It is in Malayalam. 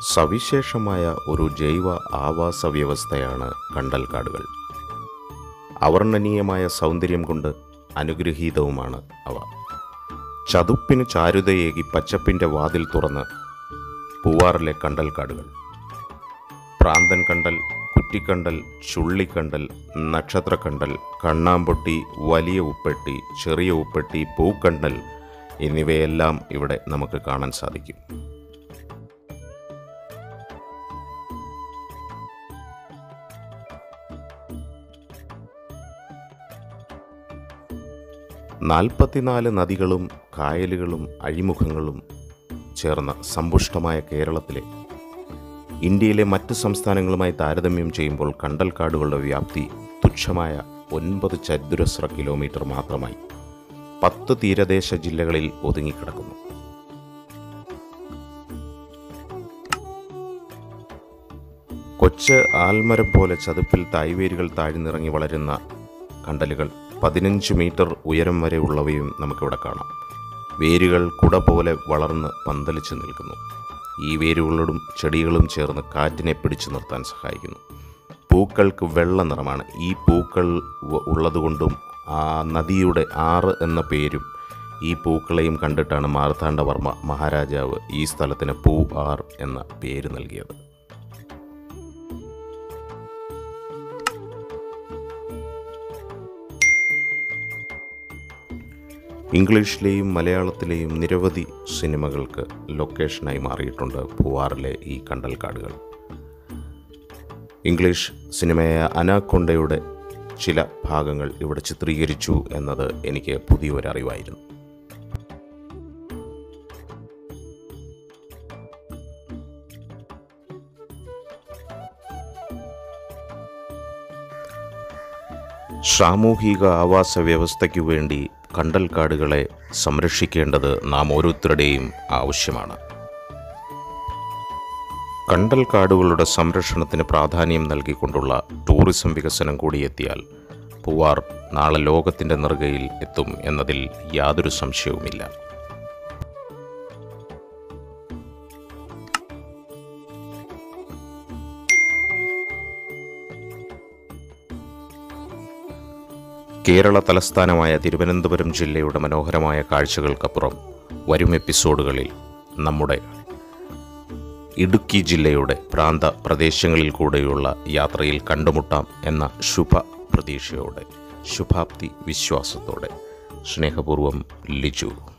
സവിശേഷമായ ഒരു ജൈവ ആവാസ വ്യവസ്ഥയാണ് കണ്ടൽക്കാടുകൾ അവർണ്ണനീയമായ സൗന്ദര്യം കൊണ്ട് അനുഗ്രഹീതവുമാണ് അവ ചതുപ്പിന് ചാരുതയേകി പച്ചപ്പിൻ്റെ വാതിൽ തുറന്ന് പൂവാറിലെ കണ്ടൽക്കാടുകൾ പ്രാന്തൻ കണ്ടൽ കുറ്റിക്കണ്ടൽ ചുള്ളിക്കണ്ടൽ നക്ഷത്രക്കണ്ടൽ കണ്ണാമ്പൊട്ടി വലിയ ഉപ്പെട്ടി ചെറിയ ഉപ്പെട്ടി പൂക്കണ്ടൽ എന്നിവയെല്ലാം ഇവിടെ നമുക്ക് കാണാൻ സാധിക്കും നാൽപ്പത്തിനാല് നദികളും കായലുകളും അഴിമുഖങ്ങളും ചേർന്ന സമ്പുഷ്ടമായ കേരളത്തിലെ ഇന്ത്യയിലെ മറ്റ് സംസ്ഥാനങ്ങളുമായി താരതമ്യം ചെയ്യുമ്പോൾ കണ്ടൽക്കാടുകളുടെ വ്യാപ്തി തുച്ഛമായ ഒൻപത് ചതുരശ്ര കിലോമീറ്റർ മാത്രമായി പത്ത് തീരദേശ ജില്ലകളിൽ ഒതുങ്ങിക്കിടക്കുന്നു കൊച്ച് ആൽമരം പോലെ ചതുപ്പിൽ തായ്വേരുകൾ താഴ്ന്നിറങ്ങി വളരുന്ന കണ്ടലുകൾ പതിനഞ്ച് മീറ്റർ ഉയരം വരെ ഉള്ളവയും നമുക്കിവിടെ കാണാം വേരുകൾ കുട പോലെ വളർന്ന് പന്തലിച്ച് നിൽക്കുന്നു ഈ വേരുകളോടും ചെടികളും ചേർന്ന് കാറ്റിനെ പിടിച്ചു നിർത്താൻ സഹായിക്കുന്നു പൂക്കൾക്ക് വെള്ള നിറമാണ് ഈ പൂക്കൾ വ- ഉള്ളതുകൊണ്ടും ആ നദിയുടെ ആറ് എന്ന പേരും ഈ പൂക്കളെയും കണ്ടിട്ടാണ് മാർത്താണ്ഡവർമ്മ മഹാരാജാവ് ഈ സ്ഥലത്തിന് പൂ ആർ എന്ന പേര് നൽകിയത് ഇംഗ്ലീഷിലെയും മലയാളത്തിലെയും നിരവധി സിനിമകൾക്ക് ലൊക്കേഷനായി മാറിയിട്ടുണ്ട് പൂവാറിലെ ഈ കണ്ടൽക്കാടുകൾ ഇംഗ്ലീഷ് സിനിമയായ അനാക്കൊണ്ടയുടെ ചില ഭാഗങ്ങൾ ഇവിടെ ചിത്രീകരിച്ചു എന്നത് എനിക്ക് പുതിയൊരറിവായിരുന്നു സാമൂഹിക ആവാസ വ്യവസ്ഥയ്ക്കു വേണ്ടി കണ്ടൽക്കാടുകളെ സംരക്ഷിക്കേണ്ടത് നാം ഓരോരുത്തരുടെയും ആവശ്യമാണ് കണ്ടൽക്കാടുകളുടെ സംരക്ഷണത്തിന് പ്രാധാന്യം നൽകിക്കൊണ്ടുള്ള ടൂറിസം വികസനം കൂടി എത്തിയാൽ പൂവാർ നാളെ ലോകത്തിൻ്റെ നെറുകയിൽ എത്തും എന്നതിൽ യാതൊരു സംശയവുമില്ല കേരള തലസ്ഥാനമായ തിരുവനന്തപുരം ജില്ലയുടെ മനോഹരമായ കാഴ്ചകൾക്കപ്പുറം വരും എപ്പിസോഡുകളിൽ നമ്മുടെ ഇടുക്കി ജില്ലയുടെ പ്രാന്ത പ്രദേശങ്ങളിൽ കൂടെയുള്ള യാത്രയിൽ കണ്ടുമുട്ടാം എന്ന ശുഭ പ്രതീക്ഷയോടെ ശുഭാപ്തി വിശ്വാസത്തോടെ സ്നേഹപൂർവം ലിജു